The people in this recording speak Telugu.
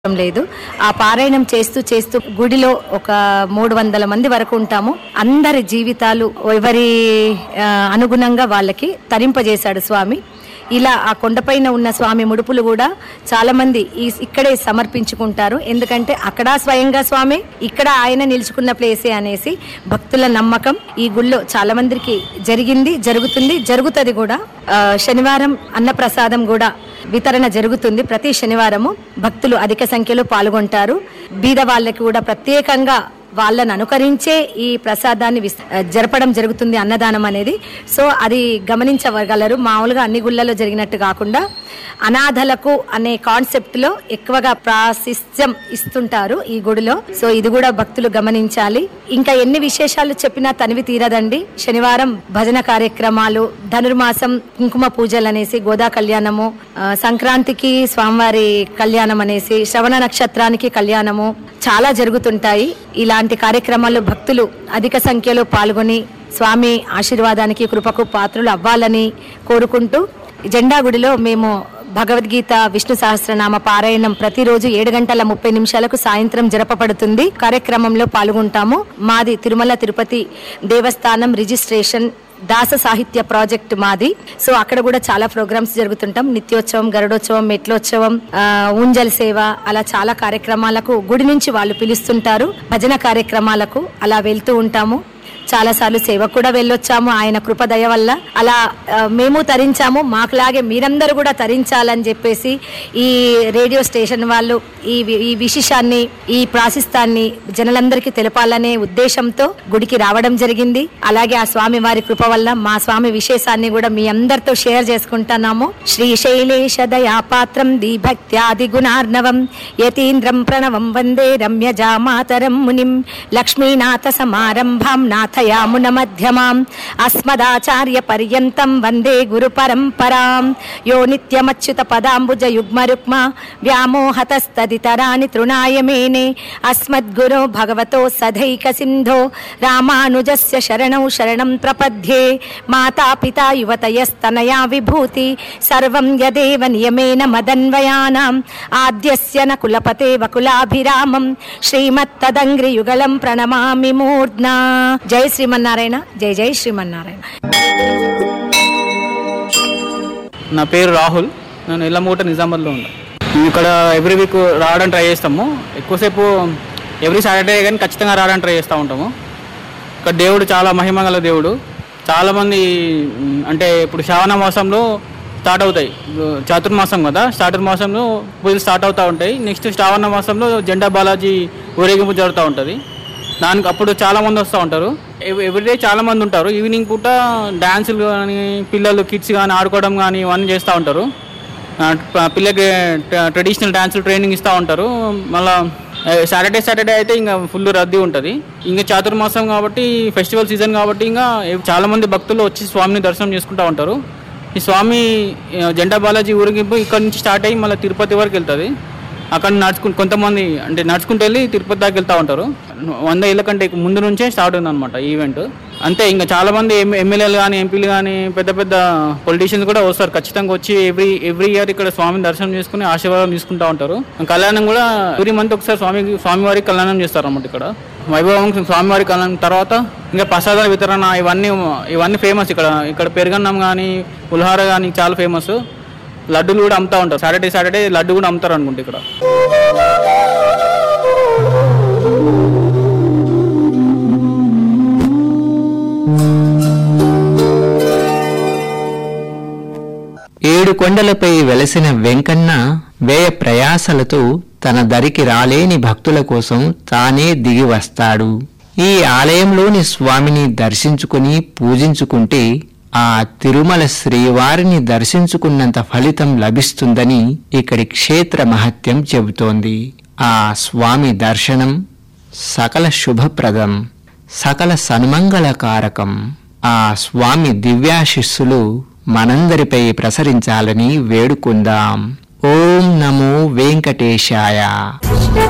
లేదు ఆ పారాయణం చేస్తూ చేస్తూ గుడిలో ఒక మూడు వందల మంది వరకు ఉంటాము అందరి జీవితాలు ఎవరి ఆ, అనుగుణంగా వాళ్ళకి తరింపజేశాడు స్వామి ఇలా ఆ కొండపైన ఉన్న స్వామి ముడుపులు కూడా చాలా మంది ఈ ఇక్కడే సమర్పించుకుంటారు ఎందుకంటే అక్కడ స్వయంగా స్వామి ఇక్కడ ఆయన నిలుచుకున్న ప్లేసే అనేసి భక్తుల నమ్మకం ఈ గుళ్ళో చాలా మందికి జరిగింది జరుగుతుంది జరుగుతుంది కూడా ఆ, శనివారం అన్నప్రసాదం కూడా వితరణ జరుగుతుంది ప్రతి శనివారము భక్తులు అధిక సంఖ్యలో పాల్గొంటారు బీద వాళ్ళకి కూడా ప్రత్యేకంగా వాళ్ళని అనుకరించే ఈ ప్రసాదాన్ని విస్- జరపడం జరుగుతుంది అన్నదానం అనేది సో అది గమనించగలరు మామూలుగా అన్ని గుళ్ళలో జరిగినట్టు కాకుండా అనాథలకు అనే కాన్సెప్ట్ లో ఎక్కువగా ప్రాశస్త్యం ఇస్తుంటారు ఈ గుడిలో సో ఇది కూడా భక్తులు గమనించాలి ఇంకా ఎన్ని విశేషాలు చెప్పినా తనివి తీరదండి శనివారం భజన కార్యక్రమాలు ధనుర్మాసం కుంకుమ పూజలు అనేసి గోదా కళ్యాణము ఆ, సంక్రాంతికి స్వామివారి కళ్యాణం అనేసి శ్రవణ నక్షత్రానికి కళ్యాణము చాలా జరుగుతుంటాయి ఇలాంటి కార్యక్రమాల్లో భక్తులు అధిక సంఖ్యలో పాల్గొని స్వామి ఆశీర్వాదానికి కృపకు పాత్రలు అవ్వాలని కోరుకుంటూ జెండా గుడిలో మేము భగవద్గీత విష్ణు సహస్రనామ పారాయణం ప్రతిరోజు ఏడు గంటల ముప్పై నిమిషాలకు సాయంత్రం జరపబడుతుంది కార్యక్రమంలో పాల్గొంటాము మాది తిరుమల తిరుపతి దేవస్థానం రిజిస్ట్రేషన్ దాస సాహిత్య ప్రాజెక్ట్ మాది సో అక్కడ కూడా చాలా ప్రోగ్రామ్స్ జరుగుతుంటాం నిత్యోత్సవం గరుడోత్సవం మెట్లోత్సవం ఆ, ఊంజల్ సేవ అలా చాలా కార్యక్రమాలకు గుడి నుంచి వాళ్ళు పిలుస్తుంటారు భజన కార్యక్రమాలకు అలా వెళ్తూ ఉంటాము చాలా సార్లు సేవకు కూడా వెళ్ళొచ్చాము ఆయన కృప దయ వల్ల అలా ఆ, మేము తరించాము మాకులాగే మీరందరూ కూడా తరించాలని చెప్పేసి ఈ రేడియో స్టేషన్ వాళ్ళు ఈ వి- ఈ విశేషాన్ని ఈ ప్రాశిస్తాన్ని జనులందరికీ తెలపాలనే ఉద్దేశంతో గుడికి రావడం జరిగింది అలాగే ఆ స్వామి వారి కృప వల్ల మా స్వామి విశేషాన్ని కూడా మీ అందరితో షేర్ చేసుకుంటున్నాము శ్రీశైలేశ దయా పాత్రం దీభక్త్యాది గుణార్ణవం యతీంద్రం ప్రణవం వందే రమ్యజా మాతరం మునిం లక్ష్మీనాథ సమారంభాం నాథయామున మధ్యమాం అస్మదాచార్య పర్యంతం వందే గురు పరంపరాం యో నిత్యమచ్యుత పదాంబుజ యుగ్మ రుక్మ వ్యామోహతస్తదితరాని తృణాయ మేనే అస్మద్గురో భగవతో సధైక సింధో రామానుజస్య శరణౌ శరణం ప్రపద్యే మాతా పితా యువతయస్తనయా విభూతి సర్వం యదేవ నియమేన మదన్వయానాం ఆద్యస్య న కులపతే వకులాభిరామం శ్రీమత్తదంగ్రియుగళం ప్రణమామి మూర్ధ్నా జై శ్రీమన్నారాయణ జై జై శ్రీమన్నారాయణ నా పేరు రాహుల్ నేను ఇళ్ళమూట నిజామాబాద్లో ఉన్నా మేము ఇక్కడ ఎవ్రీ వీక్ రావడానికి ట్రై చేస్తాము ఎక్కువసేపు ఎవ్రీ సాటర్డే కానీ ఖచ్చితంగా రావడానికి ట్రై చేస్తూ ఉంటాము ఇక్కడ దేవుడు చాలా మహిమగల దేవుడు చాలామంది మ్, అంటే ఇప్పుడు శ్రావణ మాసంలో స్టార్ట్ అవుతాయి ఇప్పుడు చాతుర్మాసం కదా చాతుర్మాసంలో పూజలు స్టార్ట్ అవుతూ ఉంటాయి నెక్స్ట్ శ్రావణ మాసంలో జెండా బాలాజీ ఊరేగింపు జరుగుతూ ఉంటుంది దానికి అప్పుడు చాలా మంది వస్తూ ఉంటారు ఎవ్- ఎవ్రీడే చాలా మంది ఉంటారు ఈవినింగ్ పూట డ్యాన్సులు కానీ పిల్లలు కిడ్స్ కానీ ఆడుకోవడం కానీ ఇవన్నీ చేస్తూ ఉంటారు ఆ, ప- పిల్లకి ట- ట్రెడిషనల్ డాన్సులు ట్రైనింగ్ ఇస్తూ ఉంటారు మళ్ళా ఏ, సాటర్డే సాటర్డే అయితే ఇంకా ఫుల్ రద్దీ ఉంటుంది ఇంకా చాతుర్మాసం కాబట్టి ఫెస్టివల్ సీజన్ కాబట్టి ఇంకా ఏ- చాలా మంది భక్తులు వచ్చి స్వామిని దర్శనం చేసుకుంటూ ఉంటారు ఈ స్వామి ఆ, జెండా బాలాజీ ఊరేగింపు ఇక్కడ నుంచి స్టార్ట్ అయ్యి మళ్ళీ తిరుపతి వరకు వెళ్తుంది అక్కడ నడుచుకుంటూ కొంతమంది అంటే నడుచుకుంటూ వెళ్ళి తిరుపతి దాకా వెళ్తూ ఉంటారు వంద ఏళ్ళ కంటే ఎక్కువ ముందు నుంచే స్టార్ట్ ఉందన్నమాట ఈ ఈవెంట్ అంతే ఇంకా చాలా మంది ఎమ్- ఎమ్మెల్యేలు కానీ ఎంపీలు కానీ పెద్ద పెద్ద పొలిటీషియన్స్ కూడా వస్తారు ఖచ్చితంగా వచ్చి ఎవ్రీ ఎవ్రీ ఇయర్ ఇక్కడ స్వామిని దర్శనం చేసుకుని ఆశీర్వాదం తీసుకుంటూ ఉంటారు కళ్యాణం కూడా ఎవ్రీ మంత్ ఒకసారి స్వామి స్వామివారికి కళ్యాణం చేస్తారు అన్నమాట ఇక్కడ వైభవం స్వామివారి కళ్యాణం తర్వాత ఇంకా ప్రసాదాల వితరణ ఇవన్నీ ఇవన్నీ ఫేమస్ ఇక్కడ ఇక్కడ పెరుగన్నం కానీ పులిహార కానీ చాలా ఫేమస్ లడ్డూలు కూడా అమ్ముతా ఉంటారు సాటర్డే సాటర్డే లడ్డు కూడా అమ్ముతారు అనుకుంటా ఇక్కడ ఏడు కొండలపై వెలసిన వెంకన్న వ్యయ ప్రయాసలతో తన దరికి రాలేని భక్తుల కోసం తానే దిగి వస్తాడు ఈ ఆలయంలోని స్వామిని దర్శించుకుని పూజించుకుంటే ఆ తిరుమల శ్రీవారిని దర్శించుకున్నంత ఫలితం లభిస్తుందని ఇక్కడి క్షేత్ర మహత్యం చెబుతోంది ఆ స్వామి దర్శనం సకల శుభప్రదం సకల సన్మంగళకారకం ఆ స్వామి దివ్యాశిస్సులు మనందరిపై ప్రసరించాలని వేడుకుందాం ఓం నమో వెంకటేశాయ కృష్ణ